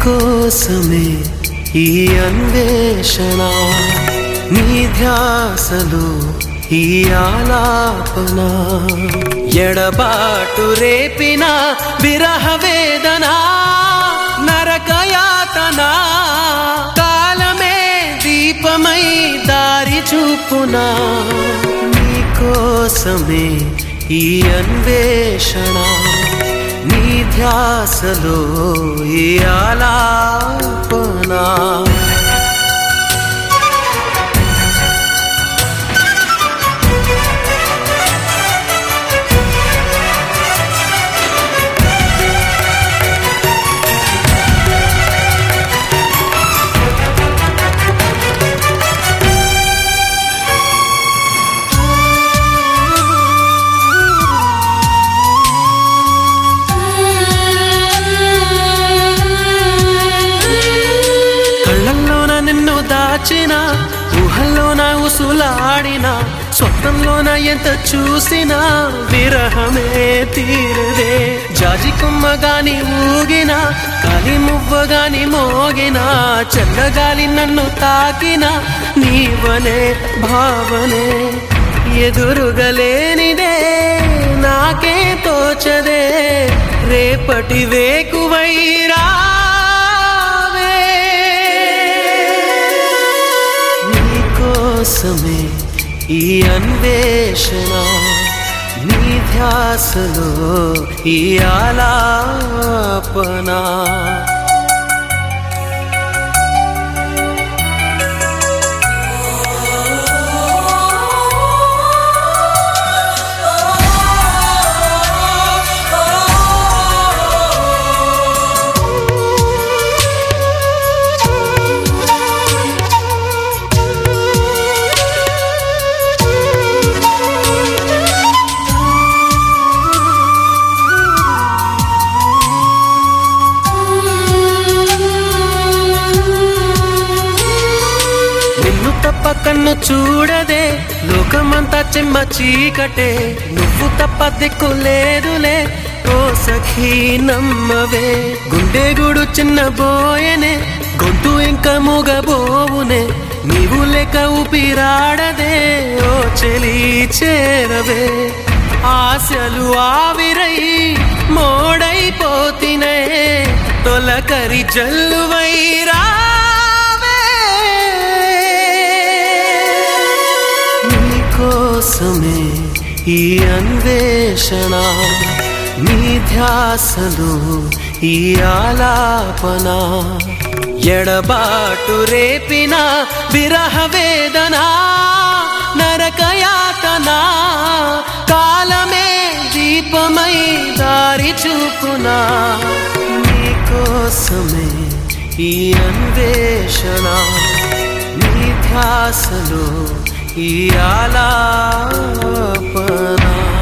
కోసమే ఈ అన్వేషణ నీ ధ్యాసలో ఈ ఆలాపన ఎడబాటు రేపిన విరహ వేదన నరకయాతన కాలమే దీపమై దారి చూపునా నీ కోసమే ఈ అన్వేషణ నీ ధ్యాసలో ఈ ఆలాపన కళ్ళల్లోన నిన్ను దాచిన ఊహల్లోన ఉసులాడిన స్వప్నంలోన ఎంత చూసినా విరహమే తీరదే జాజి కొమ్మ గాని ఊగిన కాలి మువ్వ గాని మోగిన చల్లగాలి నన్ను తాకిన నీవనే భావనే ఎదురుగలేనిదే నాకే తోచదే రేపటి వేకువైరా కోసమే ఈ అన్వేషణ నీ ధ్యాసలో ఈ ఆలాపన నిన్ను తప్ప కన్ను చూడదే లోకమంతా చెమ్మ చీకటే నువ్వు తప్ప దిక్కు లేదులే ఓ సఖీ నమ్మవే గుండె గుడు చిన్న బోయనే గొంతు ఇంకా మూగబోవునే నీవు లేక ఊపిరాడదే ఓ చెలి చేరవే ఆశలు ఆవిరై మోడైపోతినే తొలకరి జల్లువై రావే కోసమే ఈ అన్వేషణ నీ ధ్యాసలో ఈ ఆలాపన ఎడబాటు రేపిన విరహ వేదన నరకయాతన కాలమే దీపమై దారి చూపునా నీ కోసమే ఈ అన్వేషణ నీ ధ్యాసలో ఈ ఆలాపన